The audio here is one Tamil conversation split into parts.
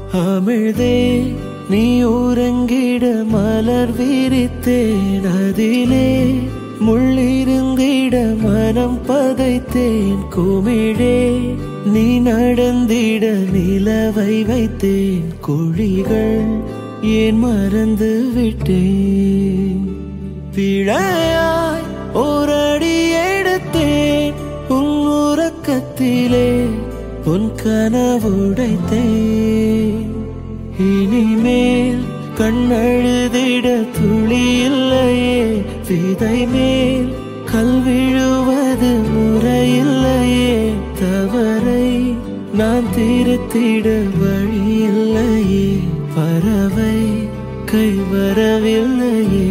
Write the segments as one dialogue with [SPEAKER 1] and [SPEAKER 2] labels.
[SPEAKER 1] அமிழ்தே நீ உறங்கிட மலர் விரித்தேன் அதிலே முள்ளிருந்திட மனம் பதைத்தேன் குமிழே நீ நடந்திட நிலவை வைத்தேன் குழிகள் ஏன் மறந்து விட்டேன் பிழையாய் ஓரடி எடுத்தேன் உன் உறக்கத்திலே உன் கனவுடைத்தேன் இனிமேல் கண்ணழுதிட துளி இல்லையே விதை மேல் கல் விழுவது முறையில்லையே தவறை நான் திருத்திட வழி இல்லையே பறவை கை வரவில்லையே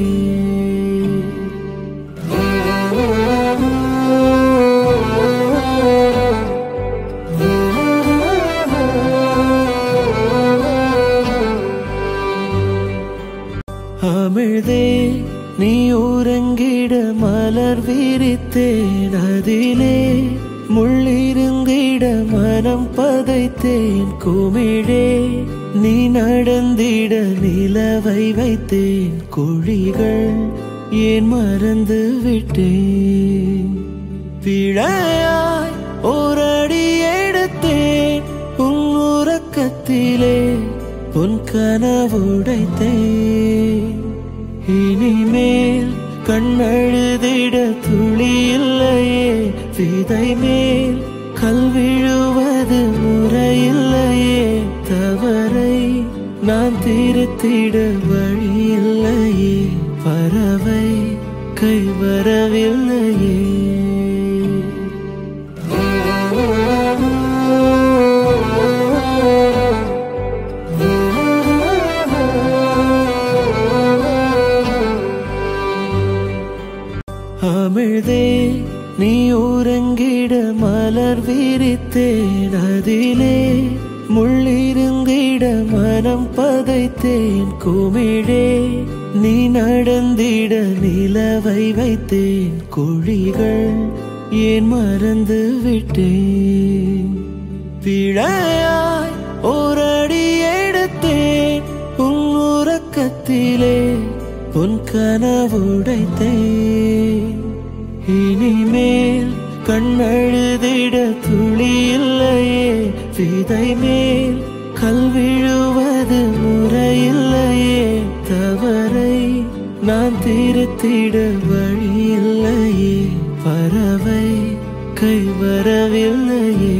[SPEAKER 1] அமிழ்தே நீ உறங்கிட மலர் விரித்தேன் அதிலே முள்ளிருந்திட மனம் பதைத்தேன் குமிழே நீ நடந்திட நிலவை வைத்தேன் குழிகள் ஏன் மறந்து விட்டேன் பிழையாய் ஓரடி எடுத்தேன் உன் உறக்கத்திலே உன் கனவுடைத்தேன் இனிமேல் கண்ணழுதிட துளி இல்லையே விதை மேல் கல் விழுவது முறையில்லையே தவறை நான் திருத்திட வழி இல்லையே பறவை கை வரவில்லையே அமிழ்தே நீ உறங்கிட மலர் விரித்தேன் அதிலே முள்ளிருந்திட மனம் பதைத்தேன் குமிழே நீ நடந்திட நிலவை வைத்தேன் குழிகள் ஏன் மறந்து விட்டேன் பிழையாய் ஓரடி எடுத்தேன் உன் உறக்கத்திலே உன் கனவுடைத்தேன் இனிமேல் கண்ணழுதிட துளி இல்லையே விதை மேல் கல் விழுவது முறையில்லையே தவறை நான் திருத்திட வழி இல்லையே பறவை கை வரவில்லையே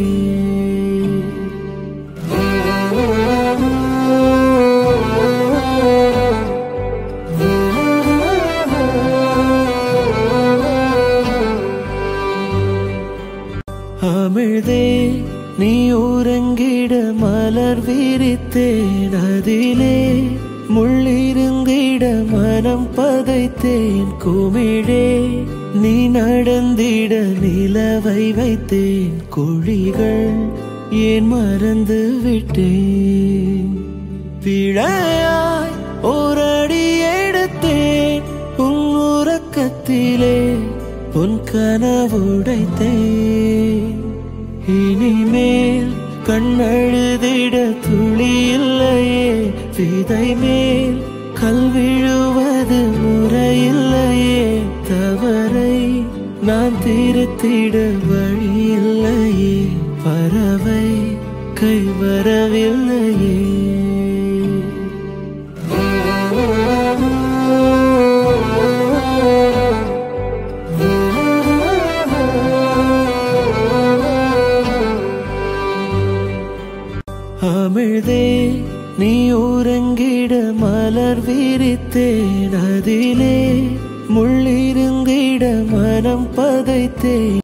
[SPEAKER 1] அமிழ்தே நீ உறங்கிட மலர் விரித்தேன் அதிலே முள்ளிருந்திட மனம் பதைத்தேன் குமிழே நீ நடந்திட நிலவை வைத்தேன் குழிகள் ஏன் மறந்து விட்டேன் பிழையாய் ஓரடி எடுத்தேன் உன் உறக்கத்திலே உன் கனவுடைத்தேன் இனிமேல் கண்ணழுதிட துளி இல்லையே விதை மேல் கல் விழுவது முறையில்லையே தவறை நான் திருத்திட வழி இல்லையே பறவை கை வரவில்லையே அமிழ்தே நீ உறங்கிட மலர் விரித்தேன் அதிலே முள்ளிருந்திட மனம் பதைத்தேன்